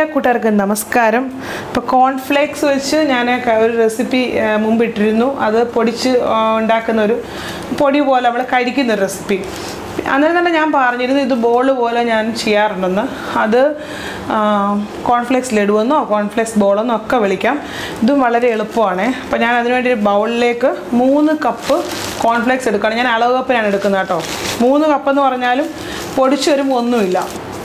കൂട്ടുകാർക്കും നമസ്കാരം ഇപ്പോൾ കോൺഫ്ലേക്സ് വെച്ച് ഞാൻ ക- ഒരു റെസിപ്പി ആ, മുമ്പ് ഇട്ടിരുന്നു അത് പൊടിച്ച് ആ, ഉണ്ടാക്കുന്ന ഒരു പൊടി പോലെ നമ്മൾ കഴിക്കുന്ന ഒരു റെസിപ്പി അന്നേരം തന്നെ ഞാൻ പറഞ്ഞിരുന്നു ഇത് ബോൾ പോലെ ഞാൻ ചെയ്യാറുണ്ടെന്ന് അത് കോൺഫ്ലെക്സ് ലഡുവെന്നോ കോൺഫ്ലെക്സ് ബോളെന്നോ ഒക്കെ വിളിക്കാം ഇതും വളരെ എളുപ്പമാണ് അപ്പോൾ ഞാൻ അതിനുവേണ്ടി ഒരു ബൗളിലേക്ക് മൂന്ന് കപ്പ് കോൺഫ്ലെക്സ് എടുക്കുകയാണ് ഞാൻ അളവ് കപ്പിനാണ് എടുക്കുന്നത് കേട്ടോ മൂന്ന് കപ്പ് എന്ന് പറഞ്ഞാലും പൊടിച്ചു വരുമ്പോൾ ഒന്നുമില്ല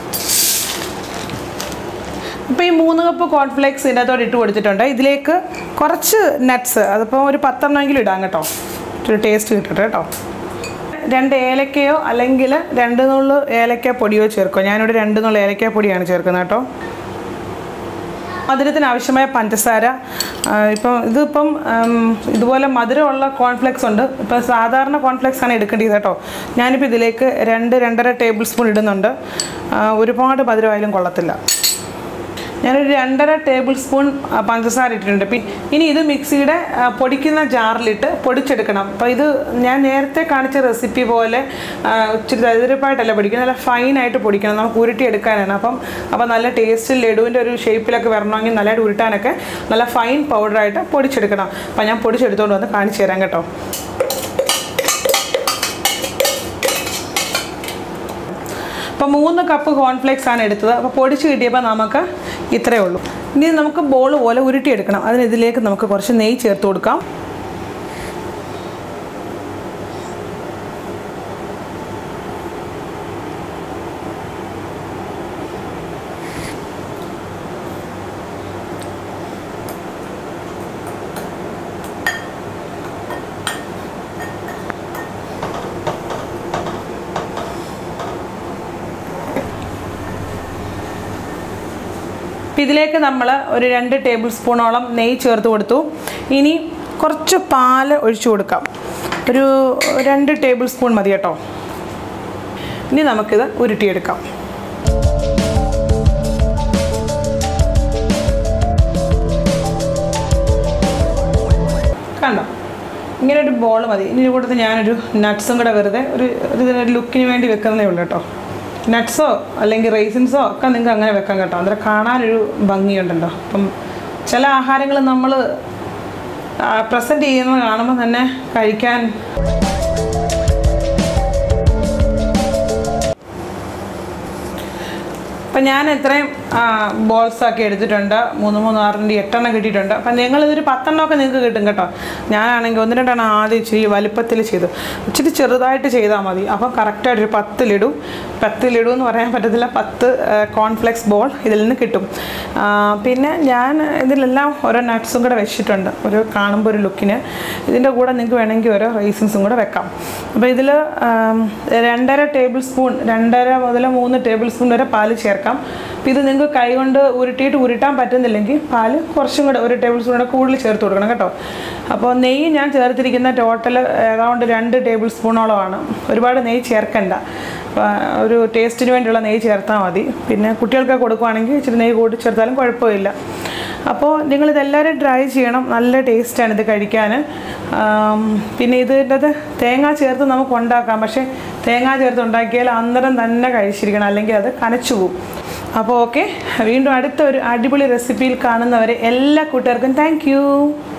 ഇപ്പോൾ ഈ മൂന്ന് കപ്പ് കോൺഫ്ലേക്സ് ഇതിനകത്തോട് ഇട്ട് കൊടുത്തിട്ടുണ്ട് ഇതിലേക്ക് കുറച്ച് നട്ട്സ് അതിപ്പോൾ ഒരു പത്തെണ്ണമെങ്കിലും ഇടാം കേട്ടോ ഒരു ടേസ്റ്റ് കിട്ടട്ടെ കേട്ടോ രണ്ട് ഏലക്കയോ അല്ലെങ്കിൽ രണ്ട് നുള്ളു ഏലക്ക പൊടിയോ ചേർക്കും ഞാനിവിടെ രണ്ട് നുള്ളു ഏലക്ക പൊടിയാണ് ചേർക്കുന്നത് കേട്ടോ മധുരത്തിന് ആവശ്യമായ പഞ്ചസാര ആ, ഇപ്പം ഇതിപ്പം ഉം, ഇതുപോലെ മധുരമുള്ള കോൺഫ്ലെക്സ് ഉണ്ട് ഇപ്പം സാധാരണ കോൺഫ്ലെക്സ് ആണ് എടുക്കേണ്ടത് കേട്ടോ ഞാനിപ്പോൾ ഇതിലേക്ക് രണ്ട് രണ്ടര ടേബിൾ സ്പൂൺ ഇടുന്നുണ്ട് ആ, ഒരുപാട് മധുരമായാലും കൊള്ളത്തില്ല ഞാനൊരു രണ്ടര ടേബിൾ സ്പൂൺ ആ, പഞ്ചസാര ഇട്ടിട്ടുണ്ട് പി ഇനി ഇത് മിക്സിയുടെ ആ, പൊടിക്കുന്ന ജാറിലിട്ട് പൊടിച്ചെടുക്കണം അപ്പോൾ ഇത് ഞാൻ നേരത്തെ കാണിച്ച റെസിപ്പി പോലെ ആ, ഇച്ചിരി ദരിദ്രപ്പായിട്ടല്ല പൊടിക്കുന്നത് നല്ല ഫൈനായിട്ട് പൊടിക്കണം നമുക്ക് ഉരുട്ടി എടുക്കാനാണ് അപ്പം അപ്പോൾ നല്ല ടേസ്റ്റിൽ ലഡുവിൻ്റെ ഒരു ഷേപ്പിലൊക്കെ വരണമെങ്കിൽ നല്ലതായിട്ട് ഉരുട്ടാനൊക്കെ നല്ല ഫൈൻ പൗഡറായിട്ട് പൊടിച്ചെടുക്കണം അപ്പോൾ ഞാൻ പൊടിച്ചെടുത്തുകൊണ്ട് വന്ന് കാണിച്ചു തരാം കേട്ടോ അപ്പോൾ മൂന്ന് കപ്പ് കോൺഫ്ലേക്സ് ആണ് എടുത്തത് അപ്പോൾ പൊടിച്ച് കിട്ടിയപ്പോൾ നമുക്ക് ഇത്രയേ ഉള്ളൂ ഇനി നമുക്ക് ബോൾ പോലെ ഉരുട്ടിയെടുക്കണം അതിന് ഇതിലേക്ക് നമുക്ക് കുറച്ച് നെയ്യ് ചേർത്ത് കൊടുക്കാം അപ്പം ഇതിലേക്ക് നമ്മൾ ഒരു രണ്ട് ടേബിൾ സ്പൂണോളം നെയ്യ് ചേർത്ത് കൊടുത്തു ഇനി കുറച്ച് പാല് ഒഴിച്ചു കൊടുക്കാം ഒരു രണ്ട് ടേബിൾ സ്പൂൺ മതി കേട്ടോ ഇനി നമുക്കിത് ഉരുട്ടിയെടുക്കാം കണ്ടോ ഇങ്ങനെ ഒരു ബോൾ മതി ഇനി കൂട്ടത്തിൽ ഞാനൊരു നട്ട്സും കൂടെ വെറുതെ ഒരു ഒരു ഇതിനൊരു ലുക്കിന് വേണ്ടി വെക്കുന്നതേ ഉള്ളൂ കേട്ടോ നട്ട്സോ അല്ലെങ്കിൽ റേസിൻസോ ഒക്കെ നിങ്ങൾക്ക് അങ്ങനെ വെക്കാം കേട്ടോ അന്നേരം കാണാനൊരു ഭംഗിയുണ്ടല്ലോ അപ്പം ചില ആഹാരങ്ങൾ നമ്മൾ പ്രസൻറ്റ് ചെയ്യുന്നത് കാണുമ്പോൾ തന്നെ കഴിക്കാൻ അപ്പം ഞാൻ ഇത്രയും ബോൾസ് ഒക്കെ എടുത്തിട്ടുണ്ട് മൂന്ന് മൂന്ന് ആറിൻ്റെ എട്ടെണ്ണം കിട്ടിയിട്ടുണ്ട് അപ്പം നിങ്ങൾ ഇതൊരു പത്തെണ്ണമൊക്കെ നിങ്ങൾക്ക് കിട്ടും കേട്ടോ ഞാനാണെങ്കിൽ ഒന്ന് രണ്ടെണ്ണം ആദ്യം ഇച്ചിരി വലുപ്പത്തിൽ ചെയ്തു ഇച്ചിരി ചെറുതായിട്ട് ചെയ്താൽ മതി അപ്പോൾ കറക്റ്റായിട്ട് ഒരു പത്ത് ലഡു പത്ത് ലഡു എന്ന് പറയാൻ പറ്റത്തില്ല പത്ത് കോൺഫ്ലെക്സ് ബോൾ ഇതിൽ നിന്ന് കിട്ടും ആ, പിന്നെ ഞാൻ ഇതിലെല്ലാം ഓരോ നട്ട്സും കൂടെ വെച്ചിട്ടുണ്ട് ഒരു കാണുമ്പോൾ ഒരു ലുക്കിന് ഇതിൻ്റെ കൂടെ നിങ്ങൾക്ക് വേണമെങ്കിൽ ഓരോ റൈസിൻസും കൂടെ വെക്കാം അപ്പോൾ ഇതിൽ രണ്ടര ടേബിൾ സ്പൂൺ രണ്ടര മുതൽ മൂന്ന് ടേബിൾ സ്പൂൺ വരെ പാല് ചേർക്കാം അപ്പോൾ ഇത് നിങ്ങൾക്ക് കൈകൊണ്ട് ഉരുട്ടിയിട്ട് ഉരുട്ടാൻ പറ്റുന്നില്ലെങ്കിൽ പാല് കുറച്ചും കൂടെ ഒരു ടേബിൾ സ്പൂൺ കൂടെ കൂടുതൽ ചേർത്ത് കൊടുക്കണം കേട്ടോ അപ്പോൾ നെയ്യ് ഞാൻ ചേർത്തിരിക്കുന്ന ടോട്ടൽ അറൗണ്ട് രണ്ട് ടേബിൾ സ്പൂണോളമാണ് ഒരുപാട് നെയ്യ് ചേർക്കണ്ട അപ്പോൾ ഒരു ടേസ്റ്റിന് വേണ്ടിയുള്ള നെയ്യ് ചേർത്താൽ മതി പിന്നെ കുട്ടികൾക്ക് കൊടുക്കുവാണെങ്കിൽ ഇച്ചിരി നെയ്യ് കൂടി ചേർത്താലും കുഴപ്പമില്ല അപ്പോൾ നിങ്ങളിതെല്ലാവരും ട്രൈ ചെയ്യണം നല്ല ടേസ്റ്റാണ് ഇത് കഴിക്കാൻ ആം, പിന്നെ ഇതിൻ്റെത് തേങ്ങ ചേർത്ത് നമുക്ക് ഉണ്ടാക്കാം പക്ഷേ തേങ്ങ ചേർത്ത് ഉണ്ടാക്കിയാൽ അന്നേരം തന്നെ കഴിച്ചിരിക്കണം അല്ലെങ്കിൽ അത് കനച്ചു പോകും അപ്പോൾ ഓക്കെ വീണ്ടും അടുത്ത ഒരു അടിപൊളി റെസിപ്പിയിൽ കാണുന്നവരെ എല്ലാ കൂട്ടുകാർക്കും താങ്ക്